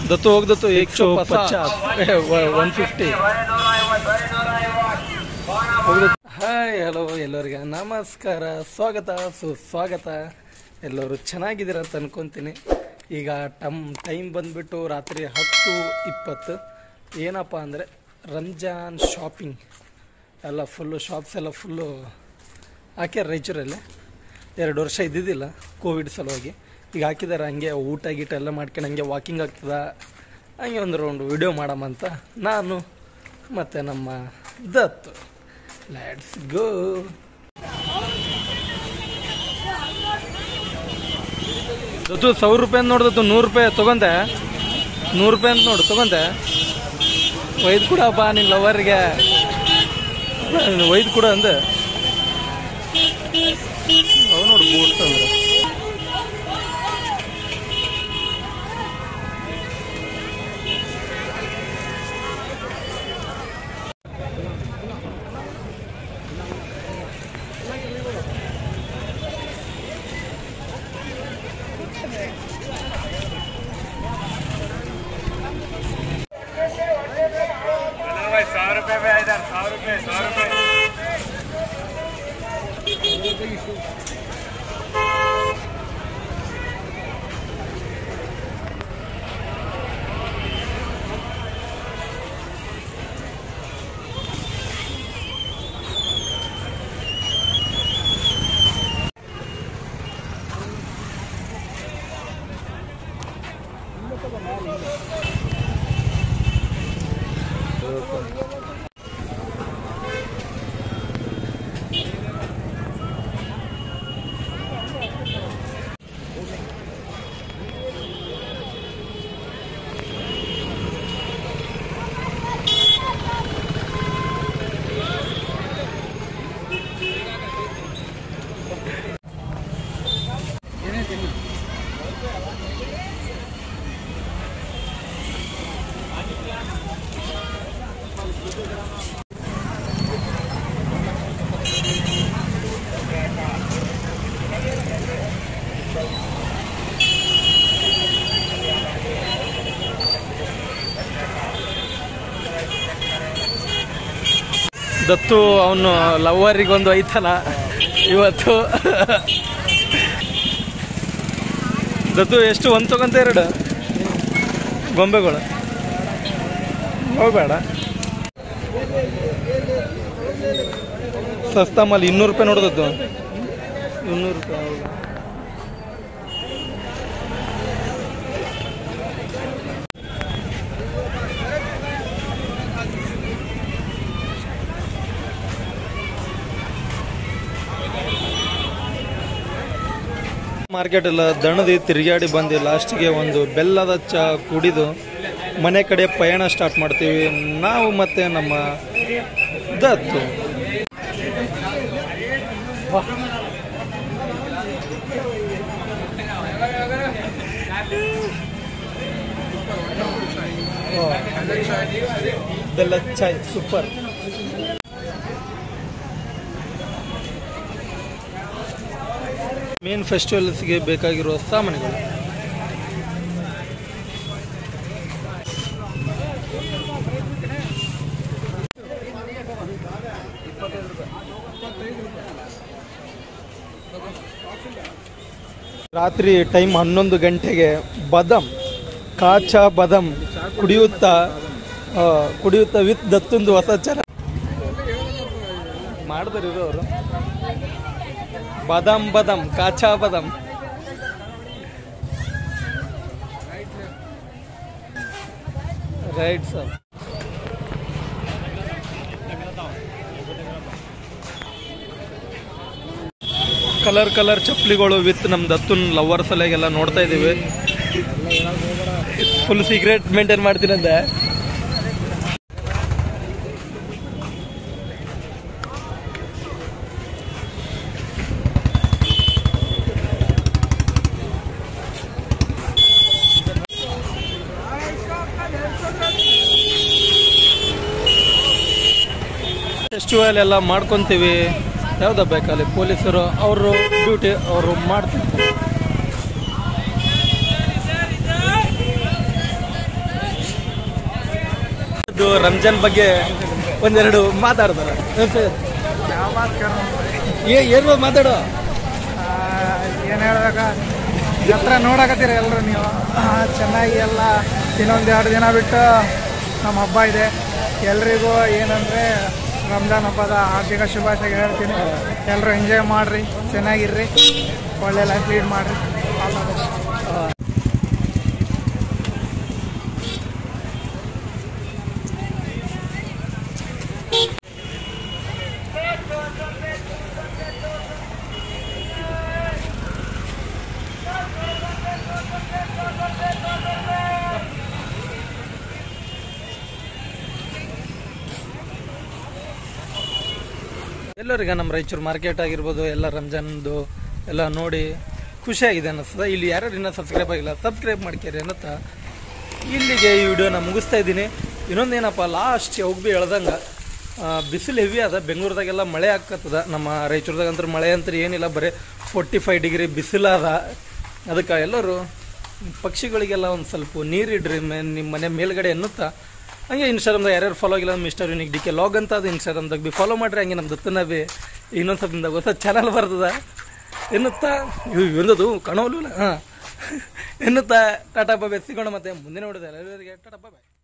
ದತ್ತು ಹೋಗ್ದತ್ತು ಏಕ್ ಸौ पचास one fifty hi hello ಎಲ್ಲರಿಗೆ ನಮಸ್ಕಾರ ಸ್ವಾಗತ ಸುಸ್ವಾಗತ ಎಲ್ಲರೂ ಚೆನ್ನಾಗಿದ್ದೀರ ಅಂತ ಅನ್ಕೊಂತೀನಿ ಈಗ ಟಮ್ ಟೈಮ್ ಬಂದ್ಬಿಟ್ಟು ರಾತ್ರಿ ಹತ್ತು ಇಪ್ಪತ್ತು ಏನಪ್ಪ ಅಂದರೆ ರಂಜಾನ್ ಶಾಪಿಂಗ್ ಎಲ್ಲ ಫುಲ್ಲು ಶಾಪ್ಸ್ ಎಲ್ಲ ಫುಲ್ಲು ಹಾಕ್ಯಾರ ರಾಯಚೂರಲ್ಲಿ ಎರಡು ವರ್ಷ ಇದ್ದಿದ್ದಿಲ್ಲ ಕೋವಿಡ್ ಸಲುವಾಗಿ ಈಗ ಹಾಕಿದ್ದಾರೆ ಹಂಗೆ ಊಟ ಗೀಟ ಎಲ್ಲ ಮಾಡ್ಕೊಂಡು ಹಂಗೆ ವಾಕಿಂಗ್ ಆಗ್ತದ ಹಂಗೆ ಒಂದು ರೌಂಡ್ ವಿಡಿಯೋ ಮಾಡಮಂತ ನಾನು ಮತ್ತು ನಮ್ಮ ದತ್ತು ಲೆಟ್ಸ್ ಗೋ ದತ್ತು ಸಾವಿರ ರೂಪಾಯಿ ಅಂತ ನೋಡ್ದತ್ತು ನೂರು ರೂಪಾಯಿ ತೊಗೊಂಡೆ ನೂರು ರೂಪಾಯಿ ಅಂತ ನೋಡು ತೊಗೊಂಡೆ ಒಯ್ದು ಕೂಡ ಬಾ ನಿನ್ನ ಲವರ್ಗೆ ಒಯ್ದು ಕೂಡ ಅಂದೆ ಅವು ನೋಡಿ ಬೂಟ್ಸ್ ಅಂದ್ರೆ भाई सौ रुपए पे इधर सौ रुपए सौ रुपए ದತ್ತು ಅವನು ಲವ್ವರಿಗೆ ಒಂದು ಐತಲ್ಲ ಇವತ್ತು ದತ್ತು ಎಷ್ಟು ಒಂದು ತಗೊಂತ ಎರಡು ಗೊಂಬೆಗಳು ಹೋಗ್ಬೇಡ ಸಸ್ತಾ ಮಲ್ಲಿ ಇನ್ನೂರು ರೂಪಾಯಿ ನೋಡ್ದದ್ದು ಇನ್ನೂರು ರೂಪಾಯಿ ಹೌದು. ಮಾರ್ಕೆಟ್ ಎಲ್ಲ ದಣದಿ ತಿರುಗಾಡಿ ಬಂದು ಲಾಸ್ಟಿಗೆ ಒಂದು ಬೆಲ್ಲದ ಚಾ ಕುಡಿದು ಮನೆ ಕಡೆ ಪಯಣ ಸ್ಟಾರ್ಟ್ ಮಾಡ್ತೀವಿ ನಾವು ಮತ್ತೆ ನಮ್ಮ ದತ್ತು ಬೆಲ್ಲ ಚಾಯ್ ಸೂಪರ್ ಮೇನ್ ಫೆಸ್ಟಿವಲ್ಸ್ಗೆ ಬೇಕಾಗಿರುವ ಸಾಮಾನುಗಳು ರಾತ್ರಿ ಟೈಮ್ ಹನ್ನೊಂದು ಗಂಟೆಗೆ ಬದಂ ಕಾಚಾ ಬದಂ ಕುಡಿಯುತ್ತಾ ಆ, ಕುಡಿಯುತ್ತಾ ವಿತ್ ದತ್ತೊಂದು ಹೊಸ ಚರ ಮಾಡಿದ್ರು ಅವರು ಬಾದಾಮ್ Badam Kacha Badam right sir colour colour ಚಪ್ಪಲಿಗಳು ವಿತ್ ನಮ್ಮ ದತ್ತುನ್ ಲವರ್ ಸಲೆಗೆಲ್ಲ ನೋಡ್ತಾ ಇದ್ದೀವಿ ಫುಲ್ ಸೀಕ್ರೆಟ್ ಮೇಂಟೈನ್ ಮಾಡ್ತೀನಂದೆ ಫೆಸ್ಟಿವಲ್ ಎಲ್ಲ ಮಾಡ್ಕೊತೀವಿ ಯಾವ್ದು ಬೇಕಲ್ಲಿ ಪೊಲೀಸರು ಅವರು ಡ್ಯೂಟಿ ಅವರು ಮಾಡ್ತಿರ್ತಾರೆ ಬಂದು ರಂಜಾನ್ ಬಗ್ಗೆ ಒಂದೆರಡು ಮಾತಾಡ್ತಾರೆ ಯಾವ ಮಾತು ಏ ಏನು ಮಾತಾಡೋ ಏನು ಹೇಳ್ಬೇಕ ಜಾತ್ರೆ ನೋಡಕತ್ತೀರ ಎಲ್ಲರೂ ನೀವು ಆ, ಚೆನ್ನಾಗಿ ಎಲ್ಲ ಇನ್ನೊಂದು ಎರಡು ದಿನ ಬಿಟ್ಟು ನಮ್ಮ ಹಬ್ಬ ಇದೆ ಎಲ್ರಿಗೂ ಏನಂದರೆ ರಂಜಾನ್ ಹಬ್ಬದ ಆರ್ಥಿಕ ಶುಭಾಶಯ ಹೇಳ್ತೀನಿ ಎಲ್ಲರೂ ಎಂಜಾಯ್ ಮಾಡಿರಿ ಚೆನ್ನಾಗಿರ್ರಿ ಒಳ್ಳೆ ಲೈಫ್ ಲೀಡ್ ಮಾಡಿರಿ ಆಲ್ ದ ಬೆಸ್ಟ್ ಎಲ್ಲರಿಗೆ ನಮ್ಮ ರಾಯಚೂರು ಮಾರ್ಕೆಟ್ ಆಗಿರ್ಬೋದು ಎಲ್ಲ ರಂಜಾನ್ದು ಎಲ್ಲ ನೋಡಿ ಖುಷಿಯಾಗಿದೆ ಅನ್ನಿಸ್ತದೆ ಇಲ್ಲಿ ಯಾರ್ಯಾರು ಇನ್ನೂ ಸಬ್ಸ್ಕ್ರೈಬ್ ಆಗಿಲ್ಲ ಸಬ್ಸ್ಕ್ರೈಬ್ ಮಾಡ್ಕೇರಿ ಅನ್ನತ್ತ ಇಲ್ಲಿಗೆ ಈ ವಿಡಿಯೋನ ಮುಗಿಸ್ತಾ ಇದ್ದೀನಿ ಇನ್ನೊಂದೇನಪ್ಪ ಲಾಸ್ಟ್ ಯಾವಾಗ ಭೀ ಹೇಳ್ದಂಗೆ ಬಿಸಿಲು ಹೆವಿ ಅದ ಬೆಂಗಳೂರದಾಗೆಲ್ಲ ಮಳೆ ಆಕತ್ತದ ನಮ್ಮ ರಾಯಚೂರ್ದಾಗ ಅಂತೂ ಮಳೆ ಅಂತ ಏನಿಲ್ಲ ಬರೀ ಫೋರ್ಟಿ ಫೈವ್ ಡಿಗ್ರಿ ಬಿಸಿಲು ಅದ ಅದಕ್ಕೆ ಎಲ್ಲರೂ ಪಕ್ಷಿಗಳಿಗೆಲ್ಲ ಒಂದು ಸ್ವಲ್ಪ ನೀರಿಡ್ರಿ ಮೇ ನಿಮ್ಮ ಮನೆ ಮೇಲ್ಗಡೆ ಎನ್ನುತ್ತಾ ಹಂಗೆ ಇನ್ಸ್ಟಾಗ್ರಾಮ್ದಾಗ ಯಾರ್ಯಾರು ಫಾಲೋ ಆಗಿಲ್ಲ mister unique D K log ಅಂತ ಅದು ಇನ್ಸ್ಟಾಗ್ರಾಮ್ದಾಗ ಬಿ ಫಾಲೋ ಮಾಡ್ರಿ ಹಂಗೆ ನಮ್ಮ ದತ್ತನ ಬಿ ಇನ್ನೊಂದು ಸ್ವಲ್ಪ ಹೊಸ ಚಾನಲ್ ಬರ್ತದ ಎನ್ನುತ್ತಾ ಇವು ಎಂದದು ಕಾಣೋಲ್ಲ ಹಾಂ ಎನ್ನುತ್ತಾ ಟಾಟಾ ಬಾಬೆ ಸಿಗೋಣ ಮತ್ತೆ ಮುಂದಿನ ನೋಡಿದೆ ಎಲ್ಲರಿಗೆ ಟಾಟಾ ಬಾಬೆ